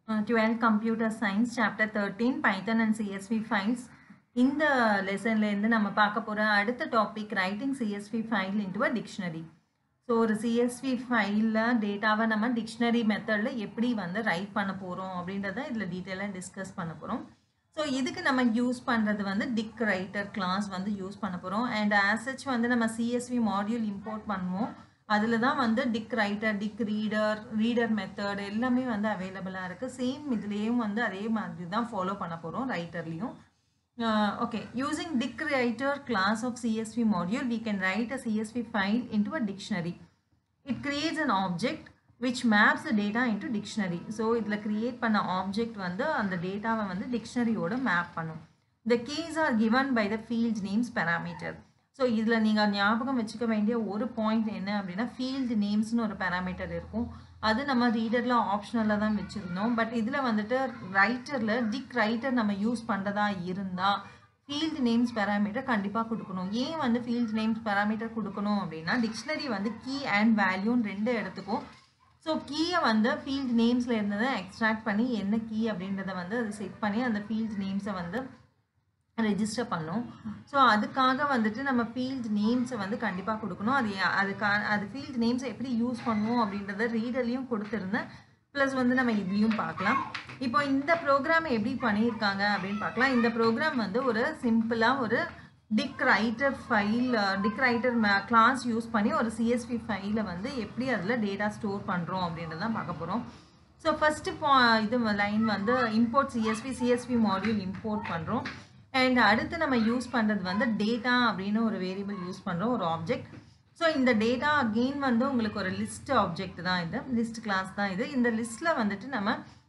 uh, 12 computer science chapter 13 python and csv files இந்த லெசன்ல இருந்து நம்ம பார்க்க போற அடுத்த topic writing CSV file into a dictionary so ஒரு சிஎஸ்வி ஃபைலில் டேட்டாவை நம்ம டிக்ஷனரி மெத்தடில் எப்படி வந்து ரைட் பண்ண போகிறோம் அப்படின்றத இதில் டீட்டெயிலாக டிஸ்கஸ் பண்ண போகிறோம் ஸோ இதுக்கு நம்ம யூஸ் பண்ணுறது வந்து டிக் ரைட்டர் கிளாஸ் வந்து யூஸ் பண்ண போகிறோம் அண்ட் ஆசச் வந்து நம்ம சிஎஸ்வி மாடியூல் இம்போர்ட் பண்ணுவோம் அதில் தான் வந்து dict writer dict reader reader method எல்லாமே வந்து அவைலபிளாக இருக்குது சேம் இதுலேயும் வந்து அதே மாதிரி தான் ஃபாலோ பண்ண போகிறோம் ரைட்டர்லேயும் okay using dict writer class of csv module we can write a csv file into a dictionary it creates an object which maps the data into dictionary so இதில் create பண்ண object வந்து அந்த டேட்டாவை வந்து டிக்ஷனரியோட map பண்ணும் the keys are given by the field names parameter so இதில் நீங்கள் ஞாபகம் வச்சுக்க வேண்டிய ஒரு பாயிண்ட் என்ன அப்படின்னா ஃபீல்டு நேம்ஸ்னு ஒரு பேராமீட்டர் இருக்கும் அது நம்ம ரீடரில் ஆப்ஷனலாக தான் வச்சுருந்தோம் பட் இதில் வந்துட்டு ரைட்டரில் டிக் ரைட்டர் நம்ம யூஸ் பண்ணுறதா இருந்தால் ஃபீல்டு நேம்ஸ் பேராமீட்டர் கண்டிப்பாக கொடுக்கணும் ஏன் வந்து ஃபீல்டு நேம்ஸ் பேராமீட்டர் கொடுக்கணும் அப்படின்னா டிக்ஷனரி வந்து கீ அண்ட் வேல்யூன்னு ரெண்டு எடுத்துக்கும் ஸோ கீயை வந்து ஃபீல்டு நேம்ஸில் இருந்ததை எக்ஸ்ட்ராக்ட் பண்ணி என்ன கீ அப்படின்றத வந்து அது செட் பண்ணி அந்த ஃபீல்டு நேம்ஸை வந்து ரெஜிஸ்டர் பண்ணும் ஸோ அதுக்காக வந்துட்டு நம்ம ஃபீல்டு நேம்ஸை வந்து கண்டிப்பாக கொடுக்கணும் அது அதுக்கான அது ஃபீல்டு நேம்ஸை எப்படி யூஸ் பண்ணுவோம் அப்படின்றத ரீடர்லேயும் கொடுத்துருந்தேன் ப்ளஸ் வந்து நம்ம இதுலேயும் பார்க்கலாம் இப்போ இந்த ப்ரோக்ராம் எப்படி பண்ணியிருக்காங்க அப்படின்னு பார்க்கலாம் இந்த ப்ரோக்ராம் வந்து ஒரு சிம்பிளாக ஒரு dict writer file dict writer class use பண்ணி ஒரு சிஎஸ்பி ஃபைலை வந்து எப்படி அதில் டேட்டா ஸ்டோர் பண்ணுறோம் அப்படின்றதான் பார்க்க போகிறோம் ஸோ ஃபஸ்ட்டு பா இது லைன் வந்து import CSV CSV module import பண்ணுறோம் அண்ட் அடுத்து நம்ம யூஸ் பண்ணுறது வந்து டேட்டா அப்படின்னு ஒரு வேரியபிள் யூஸ் பண்ணுறோம் ஒரு ஆப்ஜெக்ட் ஸோ இந்த டேட்டா அகெயின் வந்து உங்களுக்கு ஒரு லிஸ்ட் ஆப்ஜெக்ட் தான் இது லிஸ்ட் கிளாஸ் தான் இது இந்த லிஸ்ட்டில் வந்துட்டு நம்ம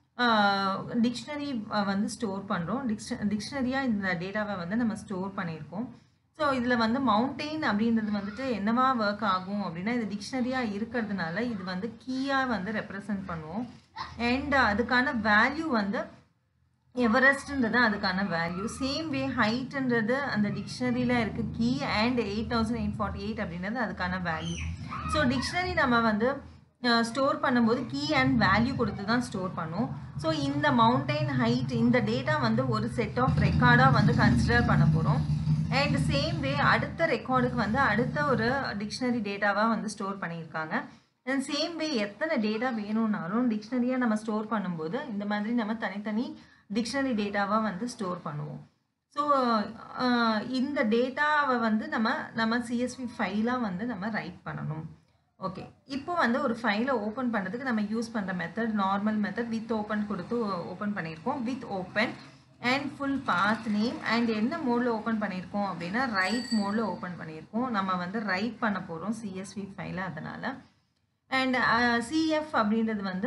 டிக்ஷனரி வந்து ஸ்டோர் பண்ணுறோம் டிக்ஷ டிக்ஷனரியாக இந்த டேட்டாவை வந்து நம்ம ஸ்டோர் பண்ணியிருக்கோம் ஸோ இதில் வந்து மவுண்டெயின் அப்படின்றது வந்துட்டு என்னவா ஒர்க் ஆகும் அப்படின்னா இது டிக்ஷனரியாக இருக்கிறதுனால இது வந்து கீயாக வந்து ரெப்ரசன்ட் பண்ணுவோம் அண்ட் அதுக்கான வேல்யூ வந்து எவரெஸ்ட்ன்றது அதுக்கான வேல்யூ சேம் வே ஹைட்ன்றது அந்த டிக்ஷனரியில் இருக்க key and eight thousand eight forty eight அப்படின்றது அதுக்கான வேல்யூ ஸோ டிக்ஷனரி நம்ம வந்து ஸ்டோர் பண்ணும்போது கீ அண்ட் வேல்யூ கொடுத்து தான் ஸ்டோர் பண்ணுவோம் ஸோ இந்த மவுண்டைன் ஹைட் இந்த டேட்டா வந்து ஒரு செட் ஆஃப் ரெக்கார்டாக வந்து கன்சிடர் பண்ண போகிறோம் அண்ட் சேம் வே அடுத்த ரெக்கார்டுக்கு வந்து அடுத்த ஒரு டிக்ஷனரி டேட்டாவாக வந்து ஸ்டோர் பண்ணியிருக்காங்க அண்ட் சேம் வே எத்தனை டேட்டா வேணும்னாலும் டிக்ஷனரியாக நம்ம ஸ்டோர் பண்ணும்போது இந்த மாதிரி நம்ம தனித்தனி டிக்ஷனரி டேட்டாவாக வந்து ஸ்டோர் பண்ணுவோம் ஸோ இந்த டேட்டாவை வந்து நம்ம நம்ம சிஎஸ்வி ஃபைலாக வந்து நம்ம ரைட் பண்ணணும் ஓகே இப்போ வந்து ஒரு ஃபைலை ஓப்பன் பண்ணுறதுக்கு நம்ம யூஸ் பண்ணுற method normal method with open கொடுத்து ஓப்பன் பண்ணியிருக்கோம் with open and full path name and என்ன மோடில் ஓப்பன் பண்ணியிருக்கோம் அப்படின்னா ரைட் மோடில் ஓப்பன் பண்ணியிருக்கோம் நம்ம வந்து ரைட் பண்ண போகிறோம் சிஎஸ்வி ஃபைலை அதனால் அண்ட் சிஎஃப் அப்படின்றது வந்து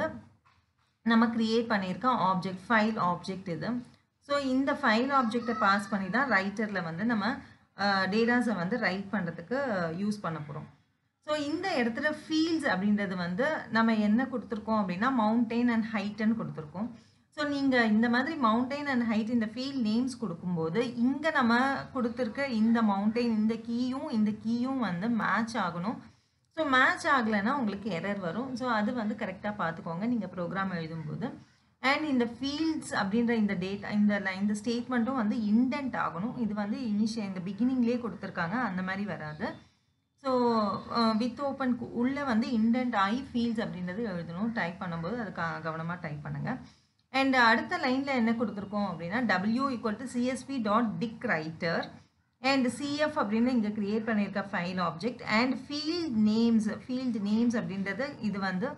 நம்ம க்ரியேட் பண்ணியிருக்கோம் ஆப்ஜெக்ட் ஃபைல் ஆப்ஜெக்ட் இது ஸோ இந்த ஃபைல் ஆப்ஜெக்டை பாஸ் பண்ணி தான் ரைட்டரில் வந்து நம்ம டேட்டாஸை வந்து ரைட் பண்ணுறதுக்கு யூஸ் பண்ண போகிறோம் ஸோ இந்த இடத்துல ஃபீல்ட்ஸ் அப்படின்றது வந்து நம்ம என்ன கொடுத்துருக்கோம் அப்படின்னா மவுண்டெயின் அண்ட் ஹைட்டுன்னு கொடுத்துருக்கோம் ஸோ நீங்கள் இந்த மாதிரி மவுண்டெயின் அண்ட் ஹைட் இந்த ஃபீல்ட் நேம்ஸ் கொடுக்கும்போது இங்கே நம்ம கொடுத்துருக்க இந்த மவுண்டெயின் இந்த கீயும் இந்த கீயும் வந்து மேட்ச் ஆகணும் ஸோ மேட்ச் ஆகலைன்னா உங்களுக்கு எரர் வரும் ஸோ அது வந்து கரெக்டாக பார்த்துக்கோங்க நீங்கள் ப்ரோக்ராம் எழுதும்போது அண்ட் இந்த ஃபீல்ட்ஸ் அப்படின்ற இந்த டேட் இந்த இந்த ஸ்டேட்மெண்ட்டும் வந்து இன்டென்ட் ஆகணும் இது வந்து இனிஷியல் இந்த பிகினிங்லேயே கொடுத்துருக்காங்க அந்த மாதிரி வராது ஸோ வித் ஓப்பன் உள்ளே வந்து இன்டென்ட் ஆகி ஃபீல்ட்ஸ் அப்படின்றது எழுதணும் டைப் பண்ணும்போது அதுக்கு கவனமாக டைப் பண்ணுங்கள் அண்ட் அடுத்த லைனில் என்ன கொடுத்துருக்கோம் அப்படின்னா W equal to CSV dot dict writer and CF அப்படின்னு இங்கே க்ரியேட் பண்ணியிருக்க file object and field names field names அப்படின்றது இது வந்து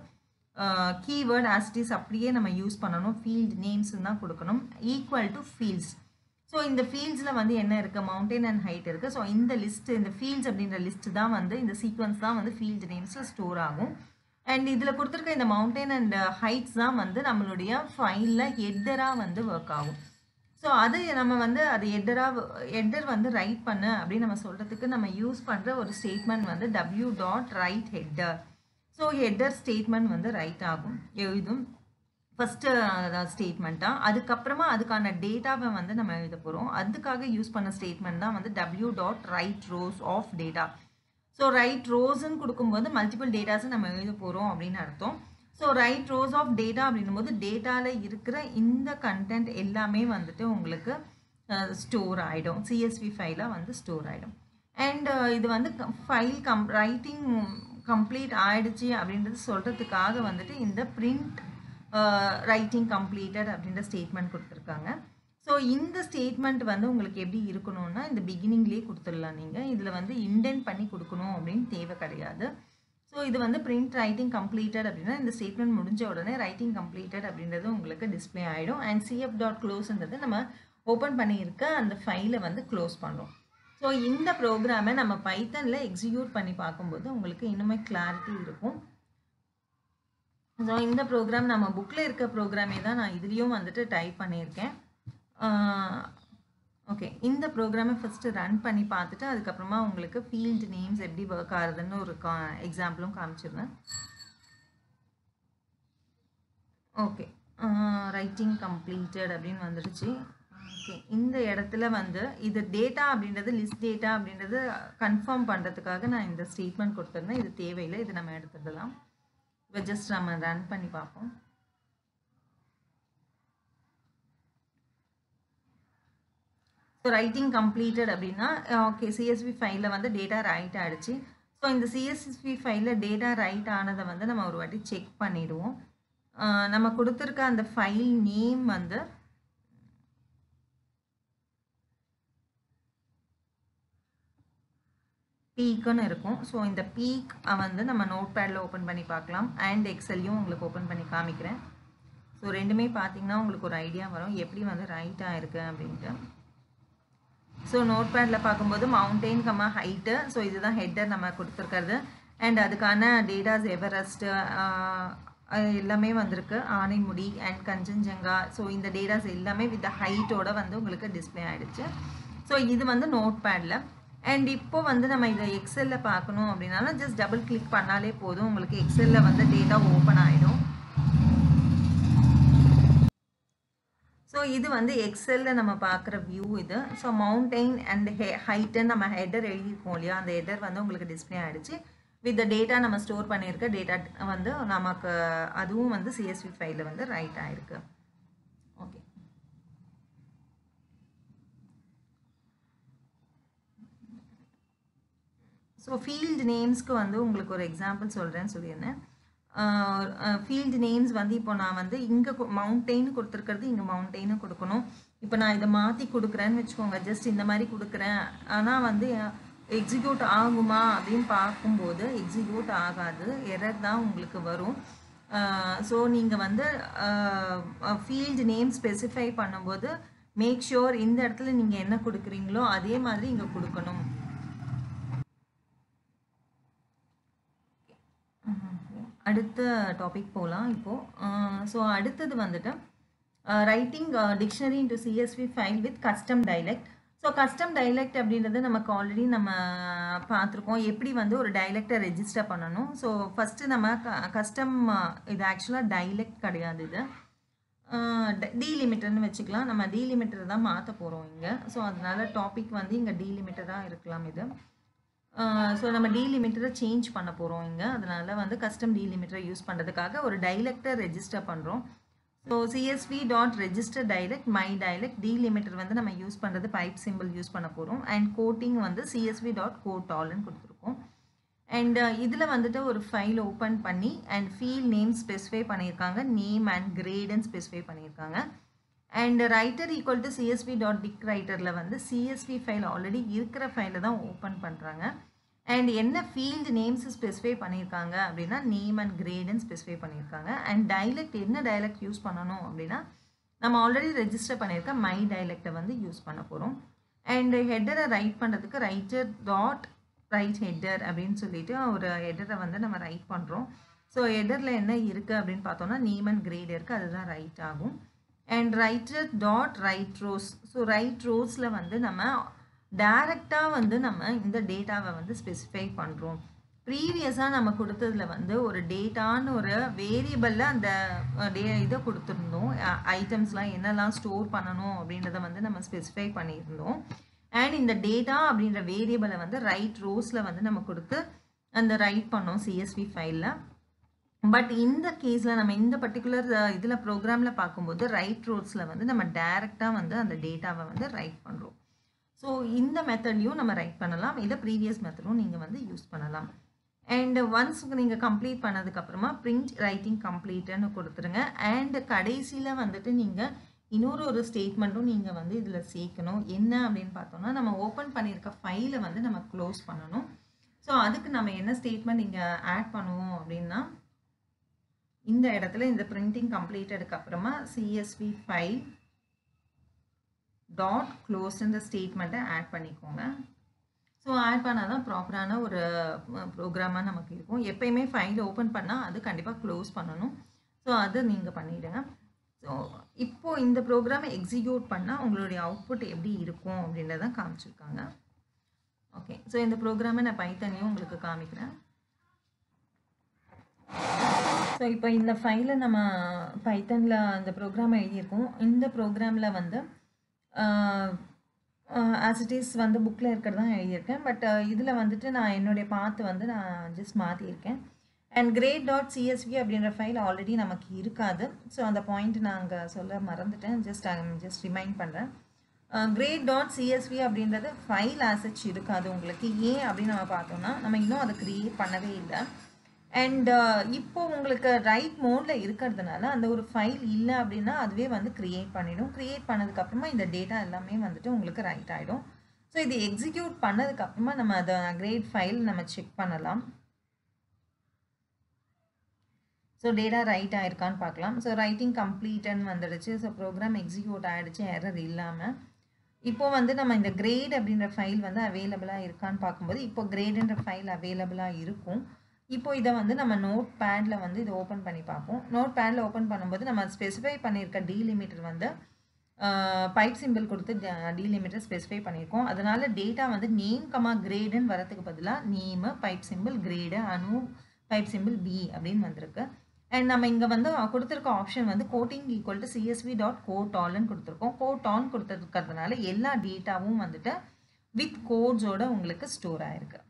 கீவேர்ட் ஆஸ்டிஸ் அப்படியே நம்ம யூஸ் பண்ணணும் ஃபீல்டு நேம்ஸ் தான் கொடுக்கணும் ஈக்குவல் டு ஃபீல்ட்ஸ் ஸோ இந்த ஃபீல்ட்ஸில் வந்து என்ன இருக்குது மவுண்டைன் அண்ட் ஹைட் இருக்குது ஸோ இந்த லிஸ்ட்டு இந்த ஃபீல்ட்ஸ் அப்படின்ற லிஸ்ட்டு தான் வந்து இந்த சீக்வன்ஸ் தான் வந்து ஃபீல்டு நேம்ஸில் ஸ்டோர் ஆகும் அண்ட் இதில் கொடுத்துருக்க இந்த மவுண்டைன் அண்ட் ஹைட்ஸ் தான் வந்து நம்மளுடைய ஃபைலில் ஹெட்டராக வந்து ஒர்க் ஆகும் ஸோ அது நம்ம வந்து அது எட்டராக எட்டர் வந்து ரைட் பண்ணு அப்படின்னு நம்ம சொல்கிறதுக்கு நம்ம யூஸ் பண்ணுற ஒரு ஸ்டேட்மெண்ட் வந்து W dot write header so header statement வந்து ரைட் ஆகும் எழுதும் ஃபஸ்ட்டு ஸ்டேட்மெண்ட்டாக அதுக்கப்புறமா அதுக்கான டேட்டாவை வந்து நம்ம எழுத போகிறோம் அதுக்காக யூஸ் பண்ண ஸ்டேட்மெண்ட் தான் வந்து W dot write rows of data so write ரோஸ்ன்னு கொடுக்கும்போது மல்டிபிள் டேட்டாஸை நம்ம எழுத போகிறோம் அப்படின்னு அர்த்தம் so write rows of data அப்படின்னும் போது டேட்டாவில் இருக்கிற இந்த கண்டென்ட் எல்லாமே வந்துட்டு உங்களுக்கு ஸ்டோர் ஆகிடும் சிஎஸ்வி ஃபைலாக வந்து ஸ்டோர் ஆகிடும் அண்ட் இது வந்து ஃபைல் கம் ரைட்டிங் கம்ப்ளீட் ஆயிடுச்சு அப்படின்றது சொல்கிறதுக்காக வந்துட்டு இந்த பிரிண்ட் ரைட்டிங் கம்ப்ளீட்டட் அப்படின்ற ஸ்டேட்மெண்ட் கொடுத்துருக்காங்க ஸோ இந்த ஸ்டேட்மெண்ட் வந்து உங்களுக்கு எப்படி இருக்கணும்னா இந்த பிகினிங்லேயே கொடுத்துடலாம் நீங்கள் இதில் வந்து இண்டென்ட் பண்ணி கொடுக்கணும் அப்படின்னு தேவை கிடையாது ஸோ இது வந்து பிரிண்ட் ரைட்டிங் கம்ப்ளீட்டட் அப்படின்னா இந்த ஸ்டேட்மெண்ட் முடிஞ்ச உடனே ரைட்டிங் கம்ப்ளீட்டட் அப்படின்றது உங்களுக்கு டிஸ்பிளே ஆகிடும் அண்ட் சிஎஃப் டாட் க்ளோஸ்ன்றது நம்ம ஓப்பன் பண்ணியிருக்க அந்த ஃபைலை வந்து க்ளோஸ் பண்ணுறோம் ஸோ இந்த ப்ரோக்ராமை நம்ம பைத்தனில் எக்ஸிக்யூட் பண்ணி பார்க்கும்போது உங்களுக்கு இன்னுமே கிளாரிட்டி இருக்கும் ஸோ இந்த ப்ரோக்ராம் நம்ம புக்கில் இருக்க ப்ரோக்ராமே தான் நான் இதுலேயும் வந்துட்டு டைப் பண்ணியிருக்கேன் ஓகே இந்த ப்ரோக்ராமை ஃபஸ்ட்டு ரன் பண்ணி பார்த்துட்டு அதுக்கப்புறமா உங்களுக்கு ஃபீல்டு நேம்ஸ் எப்படி ஒர்க் ஆகுதுன்னு ஒரு கா எக்ஸாம்பிளும் காமிச்சிருந்தேன் ஓகே ரைட்டிங் கம்ப்ளீட்டட் அப்படின்னு வந்துடுச்சு ஓகே இந்த இடத்துல வந்து இது டேட்டா அப்படின்றது லிஸ்ட் டேட்டா அப்படின்றது கன்ஃபார்ம் பண்ணுறதுக்காக நான் இந்த ஸ்டேட்மெண்ட் கொடுத்துருந்தேன் இது தேவையில்லை இது நம்ம எடுத்துடலாம் இப்போ ஜஸ்ட் நம்ம ரன் பண்ணி பார்ப்போம் ஸோ ரைட்டிங் கம்ப்ளீட்டட் அப்படின்னா ஓகே சிஎஸ்வி ஃபைலில் வந்து டேட்டா ரைட் ஆகிடுச்சு ஸோ இந்த சிஎஸ்வி ஃபைலில் டேட்டா ரைட் ஆனதை வந்து நம்ம ஒரு வாட்டி செக் பண்ணிவிடுவோம் நம்ம கொடுத்துருக்க அந்த ஃபைல் நேம் வந்து பீக்குன்னு இருக்கும் ஸோ இந்த பீக் வந்து நம்ம நோட் பேடில் ஓப்பன் பண்ணி பார்க்கலாம் அண்ட் எக்ஸல்லையும் உங்களுக்கு ஓப்பன் பண்ணி காமிக்கிறேன் ஸோ ரெண்டுமே பார்த்தீங்கன்னா உங்களுக்கு ஒரு ஐடியா வரும் எப்படி வந்து ரைட் ஆகிருக்கு அப்படின்ட்டு ஸோ நோட் பேடில் பார்க்கும்போது மவுண்டெயின் கம்மா ஹைட்டு ஸோ இதுதான் ஹெட்டர் நம்ம கொடுத்துருக்கிறது அண்ட் அதுக்கான டேட்டாஸ் எவரெஸ்ட்டு எல்லாமே வந்திருக்கு ஆனைமுடி அண்ட் கஞ்சன்ஜங்கா ஸோ இந்த டேட்டாஸ் எல்லாமே வித் ஹைட்டோட வந்து உங்களுக்கு டிஸ்பிளே ஆகிடுச்சு ஸோ இது வந்து நோட் பேடில் அண்ட் இப்போ வந்து நம்ம இதை எக்ஸலில் பார்க்கணும் அப்படின்னாலும் ஜஸ்ட் டபுள் கிளிக் பண்ணாலே போதும் உங்களுக்கு எக்ஸலில் வந்து டேட்டா ஓப்பன் ஆகிடும் ஸோ இது வந்து எக்ஸலில் நம்ம பார்க்குற வியூ இது ஸோ மவுண்டெயின் அண்ட் ஹெ ஹைட்டுன்னு நம்ம ஹெட்டர் எழுதியிருக்கோம் இல்லையா அந்த ஹெட்டர் வந்து உங்களுக்கு டிஸ்பிளே ஆகிடுச்சு வித் டேட்டா நம்ம ஸ்டோர் பண்ணியிருக்க டேட்டா வந்து நமக்கு அதுவும் வந்து சிஎஸ்வி ஃபைலில் வந்து ரைட் ஆகிருக்கு ஓகே ஸோ ஃபீல்டு நேம்ஸ்க்கு வந்து உங்களுக்கு ஒரு எக்ஸாம்பிள் சொல்கிறேன்னு சொல்லியிருந்தேன் ஃபீல்டு நேம்ஸ் வந்து இப்போ நான் வந்து இங்கே மவுண்டெயின் கொடுத்துருக்கிறது இங்கே மவுண்டெயின்னு கொடுக்கணும் இப்போ நான் இதை மாற்றி கொடுக்குறேன்னு வச்சுக்கோங்க ஜஸ்ட் இந்த மாதிரி கொடுக்குறேன் ஆனால் வந்து எக்ஸிக்யூட் ஆகுமா அப்படின்னு பார்க்கும்போது எக்ஸிக்யூட் ஆகாது எரர் தான் உங்களுக்கு வரும் ஸோ நீங்கள் வந்து ஃபீல்டு நேம் ஸ்பெசிஃபை பண்ணும்போது மேக் ஷுர் இந்த இடத்துல நீங்கள் என்ன கொடுக்குறீங்களோ அதே மாதிரி இங்கே கொடுக்கணும் அடுத்த டாபிக் போகலாம் இப்போது ஸோ அடுத்தது வந்துட்டு writing dictionary into CSV file with custom dialect so custom dialect அப்படின்றது நமக்கு ஆல்ரெடி நம்ம பார்த்துருக்கோம் எப்படி வந்து ஒரு டைலெக்டை ரெஜிஸ்டர் பண்ணணும் ஸோ ஃபஸ்ட்டு நம்ம க கஸ்டம் இது ஆக்சுவலாக டைலெக்ட் கிடையாது இது டீலிமிட்டர்னு வச்சுக்கலாம் நம்ம டீலிமிட்டர் தான் மாற்ற போகிறோம் இங்கே ஸோ அதனால டாபிக் வந்து இங்கே டீலிமிட்டராக இருக்கலாம் இது ஸோ நம்ம டீலிமிட்டரை சேஞ்ச் பண்ண போகிறோம் இங்கே அதனால் வந்து கஸ்டம் டீலிமிட்டரை யூஸ் பண்ணுறதுக்காக ஒரு டைலெக்டை ரெஜிஸ்டர் பண்ணுறோம் so CSV dot register dialect my dialect delimiter வந்து நம்ம யூஸ் பண்ணுறது பைப் சிம்பிள் யூஸ் பண்ண போகிறோம் அண்ட் கோட்டிங் வந்து சிஎஸ்வி டாட் கோட் ஆல்னு கொடுத்துருக்கோம் அண்ட் இதில் வந்துட்டு ஒரு ஃபைல் ஓப்பன் பண்ணி அண்ட் ஃபீல் நேம் ஸ்பெசிஃபை பண்ணியிருக்காங்க நேம் அண்ட் கிரேடுன்னு ஸ்பெசிஃபை பண்ணியிருக்காங்க and writer equal to CSV dot dict ரைட்டரில் வந்து சிஎஸ்வி ஃபைல் ஆல்ரெடி இருக்கிற ஃபைலை தான் ஓப்பன் பண்ணுறாங்க அண்ட் என்ன ஃபீல்டு நேம்ஸ் ஸ்பெசிஃபை பண்ணியிருக்காங்க அப்படின்னா நேம் அண்ட் கிரேடுன்னு ஸ்பெசிஃபை பண்ணியிருக்காங்க அண்ட் டைலெக்ட் என்ன டைலெக்ட் யூஸ் பண்ணணும் அப்படின்னா நம்ம ஆல்ரெடி ரெஜிஸ்டர் பண்ணியிருக்க மை டைலெக்டை வந்து யூஸ் பண்ண போகிறோம் அண்ட் ஹெட்டரை ரைட் பண்ணுறதுக்கு ரைட்டர் டாட் ரைட் ஹெட்டர் அப்படின்னு சொல்லிட்டு ஒரு ஹெட்டரை வந்து நம்ம ரைட் பண்ணுறோம் ஸோ ஹெட்டரில் என்ன இருக்குது அப்படின்னு பார்த்தோம்னா நேம் அண்ட் கிரேட் இருக்குது அதுதான் ரைட் ஆகும் and writer dot write rows so write ரோஸில் வந்து நம்ம டைரெக்டாக வந்து நம்ம இந்த டேட்டாவை வந்து ஸ்பெசிஃபை பண்ணுறோம் ப்ரீவியஸாக நம்ம கொடுத்ததுல வந்து ஒரு டேட்டான்னு ஒரு வேரியபிளில் அந்த டே இதை கொடுத்துருந்தோம் ஐட்டம்ஸ்லாம் என்னெல்லாம் ஸ்டோர் பண்ணணும் அப்படின்றத வந்து நம்ம ஸ்பெசிஃபை பண்ணியிருந்தோம் அண்ட் இந்த டேட்டா அப்படின்ற வேரியபிளை வந்து ரைட் ரோஸில் வந்து நம்ம கொடுத்து அந்த ரைட் பண்ணோம் சிஎஸ்வி ஃபைலில் பட் இந்த கேஸில் நம்ம இந்த பர்டிகுலர் இதில் ப்ரோக்ராமில் பார்க்கும்போது ரைட் ரோட்ஸில் வந்து நம்ம டைரெக்டாக வந்து அந்த டேட்டாவை வந்து ரைட் பண்ணுறோம் ஸோ இந்த மெத்தட்லையும் நம்ம ரைட் பண்ணலாம் இதை ப்ரீவியஸ் மெத்தடும் நீங்கள் வந்து யூஸ் பண்ணலாம் அண்ட் ஒன்ஸ் நீங்கள் கம்ப்ளீட் பண்ணதுக்கப்புறமா பிரிண்ட் ரைட்டிங் கம்ப்ளீட்டுன்னு கொடுத்துருங்க அண்ட் கடைசியில் வந்துட்டு நீங்கள் இன்னொரு ஒரு ஸ்டேட்மெண்ட்டும் நீங்கள் வந்து இதில் சேர்க்கணும் என்ன அப்படின்னு பார்த்தோம்னா நம்ம ஓப்பன் பண்ணியிருக்க ஃபைலை வந்து நம்ம க்ளோஸ் பண்ணணும் ஸோ அதுக்கு நம்ம என்ன ஸ்டேட்மெண்ட் இங்கே ஆட் பண்ணுவோம் அப்படின்னா இந்த இடத்துல இந்த பிரிண்டிங் கம்ப்ளீட்டடுக்கு அப்புறமா சிஎஸ்வி ஃபைல் டாட் க்ளோஸ் இந்த ஸ்டேட்மெண்ட்டை ஆட் பண்ணிக்கோங்க ஸோ ஆட் பண்ணால் தான் ப்ராப்பரான ஒரு ப்ரோக்ராமாக நமக்கு இருக்கும் எப்பயுமே ஃபைல் ஓப்பன் பண்ணால் அது கண்டிப்பாக க்ளோஸ் பண்ணணும் ஸோ அது நீங்கள் பண்ணிவிடுங்க ஸோ இப்போது இந்த ப்ரோக்ராமை எக்ஸிக்யூட் பண்ணால் உங்களுடைய அவுட்புட் எப்படி இருக்கும் அப்படின்றத காமிச்சிருக்காங்க ஓகே ஸோ இந்த ப்ரோக்ராமை நான் பைத்தனையும் உங்களுக்கு காமிக்கிறேன் ஸோ இப்போ இந்த ஃபைலை நம்ம பைத்தனில் அந்த ப்ரோக்ராம் எழுதியிருக்கோம் இந்த ப்ரோக்ராமில் வந்து ஆஸ் இட் இஸ் வந்து புக்கில் இருக்கிறது தான் எழுதியிருக்கேன் பட் இதில் வந்துட்டு நான் என்னுடைய பார்த்து வந்து நான் ஜஸ்ட் மாற்றியிருக்கேன் அண்ட் கிரேட் டாட் சிஎஸ்வி அப்படின்ற ஃபைல் ஆல்ரெடி நமக்கு இருக்காது ஸோ அந்த பாயிண்ட் நான் அங்கே சொல்ல மறந்துட்டேன் ஜஸ்ட் ஐ ஜஸ்ட் ரிமைண்ட் பண்ணுறேன் கிரேட் டாட் சிஎஸ்வி அப்படின்றது ஃபைல் ஆசச் இருக்காது உங்களுக்கு ஏன் அப்படின்னு நம்ம பார்த்தோம்னா நம்ம இன்னும் அதை க்ரியேட் பண்ணவே இல்லை அண்ட் இப்போ உங்களுக்கு ரைட் மோடில் இருக்கிறதுனால அந்த ஒரு ஃபைல் இல்லை அப்படின்னா அதுவே வந்து க்ரியேட் பண்ணிடும் க்ரியேட் பண்ணதுக்கப்புறமா இந்த டேட்டா எல்லாமே வந்துட்டு உங்களுக்கு ரைட் ஆகிடும் ஸோ இது எக்ஸிக்யூட் பண்ணதுக்கப்புறமா நம்ம அதை கிரேட் ஃபைல் நம்ம செக் பண்ணலாம் ஸோ டேட்டா ரைட் ஆயிருக்கான்னு பார்க்கலாம் ஸோ ரைட்டிங் கம்ப்ளீட்னு வந்துடுச்சு ஸோ ப்ரோக்ராம் எக்ஸிக்யூட் ஆகிடுச்சு எரர் இல்லாமல் இப்போ வந்து நம்ம இந்த கிரேட் அப்படின்ற ஃபைல் வந்து அவைலபிளாக இருக்கான்னு பார்க்கும்போது இப்போ கிரேடுன்ற ஃபைல் அவைலபிளாக இருக்கும் இப்போ இதை வந்து நம்ம நோட் பேடில் வந்து இதை ஓப்பன் பண்ணி பார்ப்போம் நோட் பேடில் ஓப்பன் பண்ணும்போது நம்ம ஸ்பெசிஃபை பண்ணியிருக்க டீலிமிட்டர் வந்து பைப் சிம்பிள் கொடுத்து டீலிமிட்டர் ஸ்பெசிஃபை பண்ணியிருக்கோம் அதனால டேட்டா வந்து நேம் கமா கிரேடுன்னு வரதுக்கு பதிலாக நேமு பைப் சிம்பிள் கிரேடு அனு பைப் சிம்பிள் பி அப்படின்னு வந்திருக்கு அண்ட் நம்ம இங்கே வந்து கொடுத்துருக்க ஆப்ஷன் வந்து quoting equal to CSV dot quote ஆல்னு கொடுத்துருக்கோம் கோட் ஆன் கொடுத்துருக்கிறதுனால எல்லா டேட்டாவும் வந்துட்டு வித் கோட்ஸோட உங்களுக்கு ஸ்டோர் ஆயிருக்கு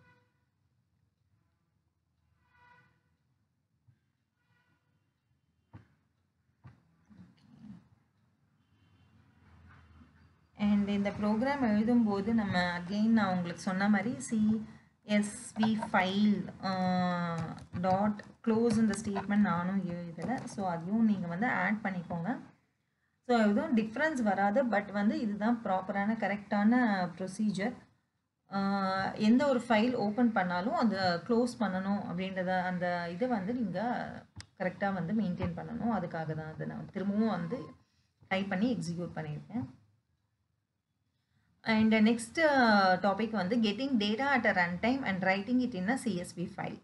அண்ட் இந்த ப்ரோக்ராம் எழுதும்போது நம்ம அகெயின் நான் உங்களுக்கு சொன்ன மாதிரி சிஎஸ்வி ஃபைல் டாட் க்ளோஸ் இந்த ஸ்டேட்மெண்ட் நானும் எழுதலை ஸோ அதையும் நீங்கள் வந்து ஆட் பண்ணிக்கோங்க ஸோ எதுவும் டிஃப்ரென்ஸ் வராது பட் வந்து இதுதான் ப்ராப்பரான கரெக்டான ப்ரொசீஜர் எந்த ஒரு ஃபைல் ஓப்பன் பண்ணாலும் அதை க்ளோஸ் பண்ணணும் அப்படின்றத அந்த இதை வந்து நீங்கள் கரெக்டாக வந்து மெயின்டைன் பண்ணணும் அதுக்காக தான் அதை நான் திரும்பவும் வந்து டைப் பண்ணி எக்ஸிக்யூட் பண்ணியிருக்கேன் அண்ட் நெக்ஸ்ட் டாபிக் வந்து getting data at a run time and writing it in a CSV file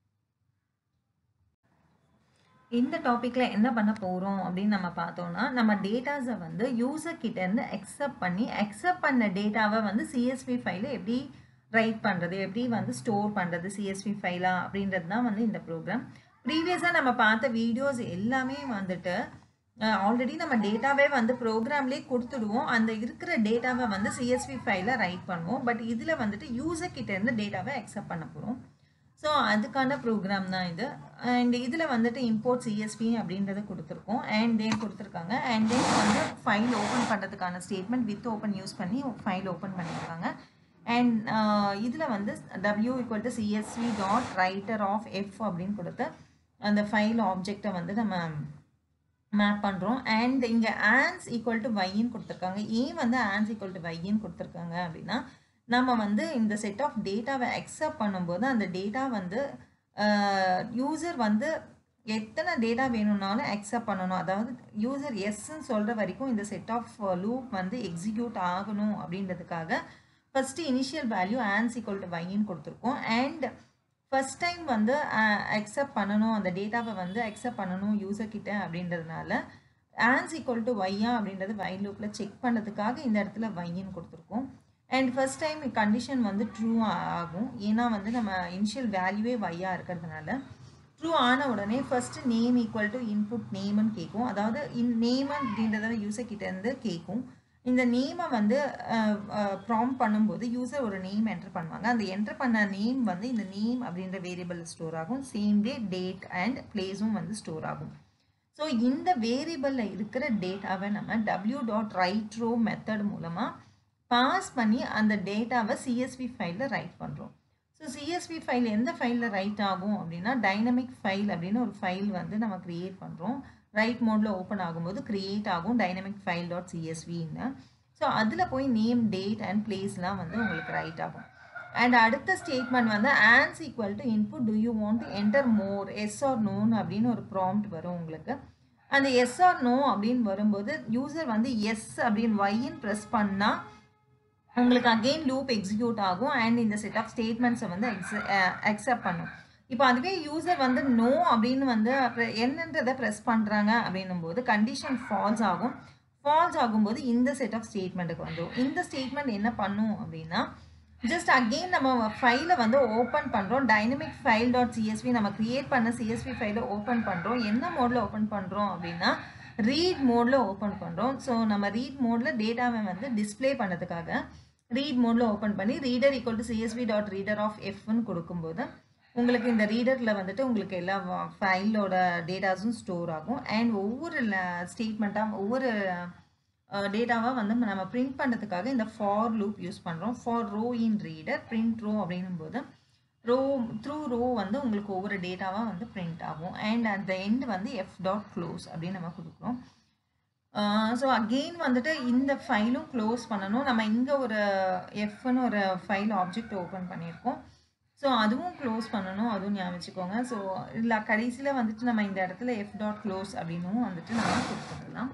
இந்த டாப்பிக்கில் என்ன பண்ண போகிறோம் அப்படின்னு நம்ம பார்த்தோம்னா நம்ம டேட்டாஸை வந்து யூசர் கிட்டேருந்து அக்செப்ட் பண்ணி அக்செப்ட் பண்ண டேட்டாவை வந்து சிஎஸ்வி ஃபைலில் எப்படி ரைட் பண்ணுறது எப்படி வந்து ஸ்டோர் பண்ணுறது சிஎஸ்வி ஃபைலாக அப்படின்றது தான் வந்து இந்த ப்ரோக்ராம் ப்ரீவியஸாக நம்ம பார்த்த வீடியோஸ் எல்லாமே வந்துட்டு ஆல்ரெடி நம்ம டேட்டாவே வந்து ப்ரோக்ராம்லேயே கொடுத்துடுவோம் அந்த இருக்கிற டேட்டாவை வந்து சிஎஸ்வி ஃபைலில் ரைட் பண்ணுவோம் பட் இதில் வந்துட்டு யூசர் கிட்டேருந்து டேட்டாவை அக்செப்ட் பண்ண போகிறோம் ஸோ அதுக்கான ப்ரோக்ராம் தான் இது அண்ட் இதில் வந்துட்டு இம்போர்ட் சிஎஸ்பி அப்படின்றத கொடுத்துருக்கோம் அண்ட் தேன் கொடுத்துருக்காங்க அண்ட் தென் வந்து ஃபைல் ஓப்பன் பண்ணுறதுக்கான ஸ்டேட்மெண்ட் வித் ஓப்பன் யூஸ் பண்ணி ஃபைல் ஓப்பன் பண்ணியிருக்காங்க அண்ட் இதில் வந்து W equal to CSV dot writer of F அப்படின்னு கொடுத்து அந்த ஃபைல் ஆப்ஜெக்டை வந்து நம்ம மேப் பண்ணுறோம் அண்ட் இங்கே ஆன்ஸ் ஈக்குவல் டு வைன்னு கொடுத்துருக்காங்க ஏன் வந்து ஆன்ஸ் ஈக்குவல் டு வைன்னு கொடுத்துருக்காங்க அப்படின்னா நம்ம வந்து இந்த செட் ஆஃப் டேட்டாவை அக்செப்ட் பண்ணும்போது அந்த டேட்டா வந்து யூசர் வந்து எத்தனை டேட்டா வேணும்னாலும் அக்செப்ட் பண்ணணும் அதாவது யூசர் எஸ்ன்னு சொல்கிற வரைக்கும் இந்த செட் ஆஃப் லூப் வந்து எக்ஸிக்யூட் ஆகணும் அப்படின்றதுக்காக first initial value ans equal to வைன்னு கொடுத்துருக்கோம் அண்ட் ஃபஸ்ட் டைம் வந்து அக்செப்ட் பண்ணணும் அந்த டேட்டாவை வந்து அக்செப்ட் பண்ணணும் யூசர் கிட்ட அப்படின்றதுனால ஆன்ஸ் ஈக்குவல் டு வையா அப்படின்றது வை லூப்பில் செக் பண்ணுறதுக்காக இந்த இடத்துல வையின்னு கொடுத்துருக்கோம் அண்ட் ஃபர்ஸ்ட் டைம் கண்டிஷன் வந்து ட்ரூ ஆகும் ஏன்னா வந்து நம்ம இனிஷியல் வேல்யூவே வையாக இருக்கிறதுனால ட்ரூ ஆன உடனே first name equal to input நேம்னு கேட்கும் அதாவது இன் நேம் அப்படின்றத யூசர் கிட்டேருந்து கேட்கும் இந்த நேமை வந்து ப்ராம் பண்ணும்போது யூசர் ஒரு நேம் என்டர் பண்ணுவாங்க அந்த என்டர் பண்ண நேம் வந்து இந்த நேம் அப்படின்ற வேரியபிள் ஸ்டோர் ஆகும் சேம் டே டேட் அண்ட் பிளேஸும் வந்து ஸ்டோர் ஆகும் ஸோ இந்த வேரியபிளில் இருக்கிற டேட்டாவை நம்ம W dot write row method மூலமாக பாஸ் பண்ணி அந்த டேட்டாவை சிஎஸ்வி ஃபைலில் ரைட் பண்ணுறோம் ஸோ சிஎஸ்வி ஃபைல் எந்த ஃபைலில் ரைட் ஆகும் அப்படின்னா டைனமிக் ஃபைல் அப்படின்னு ஒரு ஃபைல் வந்து நம்ம க்ரியேட் பண்ணுறோம் ரைட் மோடில் ஓப்பன் ஆகும்போது க்ரியேட் ஆகும் டைனமிக் ஃபைல் டாட் சிஎஸ்வின்னு ஸோ அதில் போய் நேம் டேட் அண்ட் பிளேஸ்லாம் வந்து உங்களுக்கு ரைட் ஆகும் அண்ட் அடுத்த ஸ்டேட்மெண்ட் வந்து ans equal to input do you want to enter more yes or no அப்படின்னு ஒரு ப்ராம்ப்ட் வரும் உங்களுக்கு அந்த எஸ் ஆர் நோ அப்படின்னு வரும்போது யூசர் வந்து எஸ் அப்படின்னு ஒய்ன்னு ப்ரெஸ் பண்ணால் உங்களுக்கு அகெயின் லூப் எக்ஸிக்யூட் ஆகும் அண்ட் இந்த செட் ஆஃப் ஸ்டேட்மெண்ட்ஸை வந்து எக்ஸ அக்செப்ட் பண்ணும் இப்போ அதுவே யூசர் வந்து நோ அப்படின்னு வந்து என்னன்றதை ப்ரெஸ் பண்ணுறாங்க அப்படின்னும் போது கண்டிஷன் ஃபால்ஸ் ஆகும் ஃபால்ஸ் ஆகும்போது இந்த செட் ஆஃப் ஸ்டேட்மெண்ட்டுக்கு வந்துடும் இந்த ஸ்டேட்மெண்ட் என்ன பண்ணும் அப்படின்னா ஜஸ்ட் அகெயின் நம்ம ஃபைலை வந்து ஓப்பன் பண்ணுறோம் டைனமிக் ஃபைல் டாட் சிஎஸ்வி நம்ம க்ரியேட் பண்ண சிஎஸ்வி ஃபைலை ஓப்பன் பண்ணுறோம் என்ன மோடில் ஓப்பன் பண்ணுறோம் அப்படின்னா ரீட் மோடில் ஓப்பன் பண்ணுறோம் ஸோ நம்ம ரீட் மோடில் டேட்டாவை வந்து டிஸ்பிளே பண்ணதுக்காக ரீட் மோடில் ஓப்பன் பண்ணி reader equal to CSV dot reader of எஃப்னு கொடுக்கும்போது உங்களுக்கு இந்த ரீடரில் வந்துட்டு உங்களுக்கு எல்லா ஃபைலோட டேட்டாஸும் ஸ்டோர் ஆகும் அண்ட் ஒவ்வொரு ஸ்டேட்மெண்ட்டாக ஒவ்வொரு டேட்டாவாக வந்து நம்ம பிரிண்ட் பண்ணுறதுக்காக இந்த ஃபார் லூப் யூஸ் பண்ணுறோம் for row in reader print row அப்படின்னும் போது ரோ த்ரூ ரோ வந்து உங்களுக்கு ஒவ்வொரு டேட்டாவாக வந்து பிரிண்ட் ஆகும் அண்ட் அந்த எண்ட் வந்து எஃப் டாட் க்ளோஸ் அப்படின்னு நம்ம கொடுக்குறோம் ஸோ அகெயின் வந்துட்டு இந்த ஃபைலும் க்ளோஸ் பண்ணணும் நம்ம இங்கே ஒரு எஃப்னு ஒரு ஃபைல் ஆப்ஜெக்ட் ஓப்பன் பண்ணியிருக்கோம் ஸோ அதுவும் க்ளோஸ் பண்ணணும் அதுவும் ஞாபகம் வச்சுக்கோங்க ஸோ இல்லை கடைசியில் வந்துட்டு நம்ம இந்த இடத்துல எஃப் டாட் க்ளோஸ் அப்படின்னும் வந்துட்டு நம்ம கொடுத்துடலாம்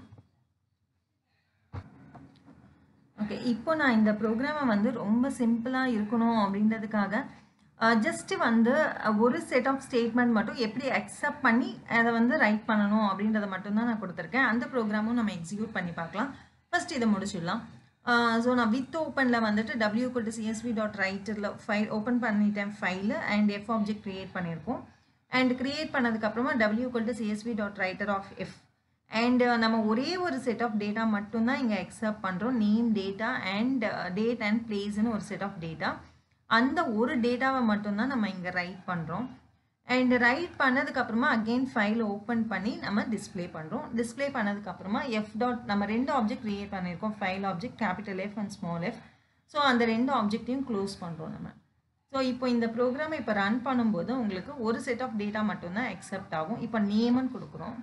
ஓகே இப்போ நான் இந்த ப்ரோக்ராமை வந்து ரொம்ப சிம்பிளாக இருக்கணும் அப்படின்றதுக்காக ஜஸ்ட்டு வந்து ஒரு செட் ஆஃப் ஸ்டேட்மெண்ட் மட்டும் எப்படி அக்செப்ட் பண்ணி அதை வந்து ரைட் பண்ணணும் அப்படின்றத மட்டும்தான் நான் கொடுத்துருக்கேன் அந்த ப்ரோக்ராமும் நம்ம எக்ஸிக்யூட் பண்ணி பார்க்கலாம் ஃபஸ்ட் இதை முடிச்சிடலாம் ஸோ நான் வித் ஓப்பனில் வந்துட்டு டபிள்யூ கொட்டு சிஎஸ்வி டாட் ரைட்டரில் ஃபைல் ஓப்பன் பண்ணிட்டேன் file and F object create பண்ணியிருக்கோம் அண்ட் க்ரியேட் பண்ணதுக்கப்புறமா டபிள்யூ கொட்டு CSV dot writer of F and நம்ம ஒரே ஒரு செட் ஆஃப் டேட்டா மட்டும்தான் இங்கே அக்செப்ட் பண்ணுறோம் name data and date and பிளேஸ்னு ஒரு செட் ஆஃப் டேட்டா அந்த ஒரு டேட்டாவை மட்டும்தான் நம்ம இங்கே ரைட் பண்ணுறோம் அண்ட் ரைட் பண்ணதுக்கப்புறமா அகெயின் ஃபைல் ஓப்பன் பண்ணி நம்ம டிஸ்பிளே பண்ணுறோம் டிஸ்பிளே பண்ணதுக்கப்புறமா எஃப் டாட் நம்ம ரெண்டு ஆப்ஜெக்ட் க்ரியேட் பண்ணியிருக்கோம் file object capital F and small F so அந்த ரெண்டு ஆப்ஜெக்டையும் க்ளோஸ் பண்ணுறோம் நம்ம ஸோ இப்போ இந்த ப்ரோக்ராமை இப்போ ரன் பண்ணும்போது உங்களுக்கு ஒரு செட் ஆஃப் டேட்டா மட்டும்தான் அக்செப்ட் ஆகும் இப்போ நேம்னு கொடுக்குறோம்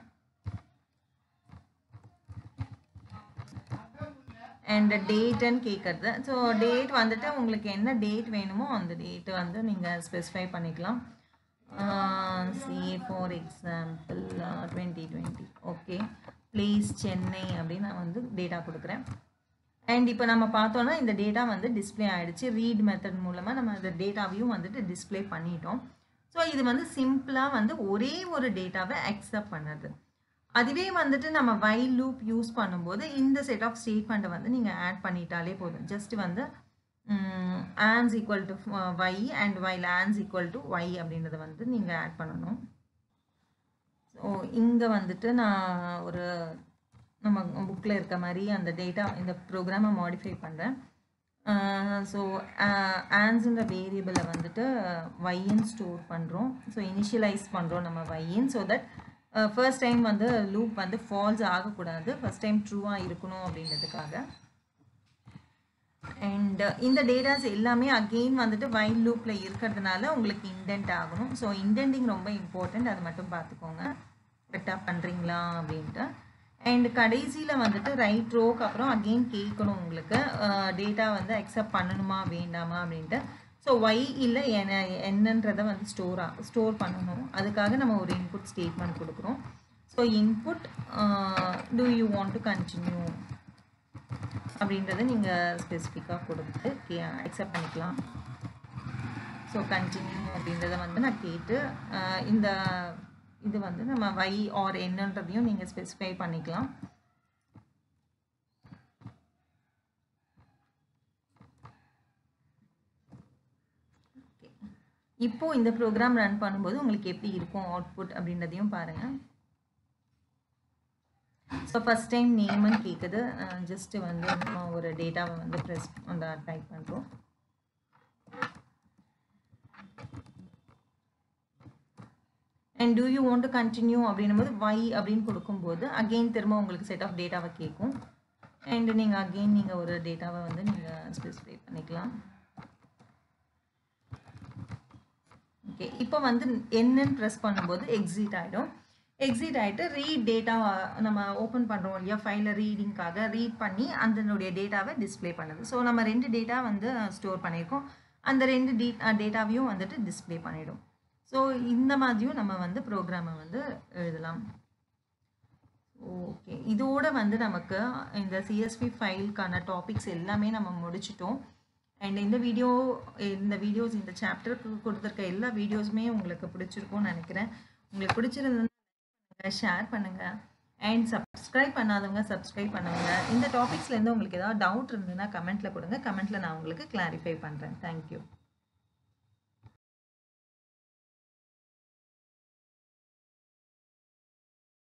அண்ட் டேட்டுன்னு கேட்குறது ஸோ டேட் வந்துட்டு உங்களுக்கு என்ன டேட் வேணுமோ அந்த டேட்டு வந்து நீங்கள் ஸ்பெசிஃபை பண்ணிக்கலாம் see for example twenty twenty okay place Chennai அப்படின்னு நான் வந்து டேட்டா கொடுக்குறேன் அண்ட் இப்போ நம்ம பார்த்தோன்னா இந்த டேட்டா வந்து டிஸ்பிளே ஆகிடுச்சு ரீட் மெத்தட் மூலமாக நம்ம அந்த டேட்டாவையும் வந்துட்டு டிஸ்பிளே பண்ணிட்டோம் ஸோ இது வந்து சிம்பிளாக வந்து ஒரே ஒரு டேட்டாவை அக்செப்ட் பண்ணுறது அதுவே வந்துட்டு நம்ம வைல் லூப் யூஸ் பண்ணும்போது இந்த செட் ஆஃப் ஸ்டேட்மெண்ட்டை வந்து நீங்கள் ஆட் பண்ணிட்டாலே போதும் ஜஸ்ட் வந்து ans equal to Y and while ans equal to Y அப்படின்றத வந்து நீங்கள் ஆட் பண்ணணும் ஸோ இங்கே வந்துட்டு நான் ஒரு நம்ம புக்கில் இருக்க மாதிரி அந்த டேட்டா இந்த ப்ரோக்ராமை மாடிஃபை பண்ணுறேன் ஸோ ஆன்ஸுன்ற வேரியபிளை வந்துட்டு ஒய்ன்னு ஸ்டோர் பண்ணுறோம் ஸோ இனிஷியலைஸ் பண்ணுறோம் நம்ம ஒய்ன்னு ஸோ தட் ஃபர்ஸ்ட் டைம் வந்து லூப் வந்து ஃபால்ஸ் ஆகக்கூடாது ஃபர்ஸ்ட் டைம் ட்ரூவாக இருக்கணும் அப்படின்றதுக்காக அண்ட் இந்த டேட்டாஸ் எல்லாமே அகெயின் வந்துட்டு வைல் லூப்பில் இருக்கிறதுனால உங்களுக்கு இண்டென்ட் ஆகணும் ஸோ இண்டென்டிங் ரொம்ப இம்பார்ட்டண்ட் அது மட்டும் பார்த்துக்கோங்க கரெக்டாக பண்ணுறீங்களா அப்படின்ட்டு அண்ட் கடைசியில் வந்துட்டு ரைட் ரோக்கு அப்புறம் அகெயின் கேட்கணும் உங்களுக்கு டேட்டா வந்து அக்செப்ட் பண்ணணுமா வேண்டாமா அப்படின்ட்டு ஸோ ஒய் இல்லை என்ன என்னன்றதை வந்து ஸ்டோர் ஸ்டோர் பண்ணணும் அதுக்காக நம்ம ஒரு இன்புட் ஸ்டேட்மெண்ட் கொடுக்குறோம் so input do you want to continue அப்படின்றத நீங்கள் ஸ்பெசிஃபிக்காக கொடுத்து கே அக்செப்ட் பண்ணிக்கலாம் ஸோ கண்டினியூ அப்படின்றத வந்து நான் கேட்டு இந்த இது வந்து நம்ம வை ஆர் என்னன்றதையும் நீங்கள் ஸ்பெசிஃபை பண்ணிக்கலாம் இப்போ இந்த ப்ரோக்ராம் ரன் பண்ணும்போது உங்களுக்கு எப்படி இருக்கும் அவுட்புட் அப்படின்றதையும் பாருங்கள் ஸோ ஃபஸ்ட் டைம் நேம்னு கேட்குது ஜஸ்ட்டு வந்து நம்ம ஒரு டேட்டாவை வந்து ப்ரெஸ் அந்த டைப் பண்ணுறோம் and do you want to continue அப்படின்னும் போது வை அப்படின்னு கொடுக்கும்போது அகெயின் திரும்ப உங்களுக்கு செட் ஆஃப் டேட்டாவை கேட்கும் அண்ட் நீங்கள் அகெயின் நீங்கள் ஒரு டேட்டாவை வந்து நீங்கள் ஸ்பெசிஃபை பண்ணிக்கலாம் ஓகே இப்போ வந்து என்னன்னு ப்ரெஸ் பண்ணும்போது எக்ஸிட் ஆகிடும் எக்ஸிட் ஆகிட்டு ரீட் டேட்டா நம்ம ஓப்பன் பண்ணுறோம் இல்லையா ஃபைலில் ரீடிங்காக ரீட் பண்ணி அதனுடைய டேட்டாவை டிஸ்பிளே பண்ணுது ஸோ நம்ம ரெண்டு டேட்டா வந்து ஸ்டோர் பண்ணியிருக்கோம் அந்த ரெண்டு டீ டேட்டாவையும் வந்துட்டு டிஸ்பிளே பண்ணிடும் ஸோ இந்த மாதிரியும் நம்ம வந்து ப்ரோக்ராமை வந்து எழுதலாம் ஓகே இதோட வந்து நமக்கு இந்த சிஎஸ்பி ஃபைலுக்கான டாபிக்ஸ் எல்லாமே நம்ம முடிச்சிட்டோம் அண்ட் இந்த வீடியோ இந்த வீடியோஸ் இந்த சாப்டருக்கு கொடுத்துருக்க எல்லா வீடியோஸுமே உங்களுக்கு பிடிச்சிருக்கும்னு நினைக்கிறேன் உங்களுக்கு பிடிச்சிருந்ததுன்னா ஷேர் பண்ணுங்கள் அண்ட் சப்ஸ்கிரைப் பண்ணாதவங்க சப்ஸ்கிரைப் பண்ணுங்க இந்த டாபிக்ஸ்லேருந்து உங்களுக்கு ஏதாவது டவுட் இருந்ததுன்னா கமெண்ட்டில் கொடுங்க கமெண்ட்டில் நான் உங்களுக்கு கிளாரிஃபை பண்ணுறேன் தேங்க்யூ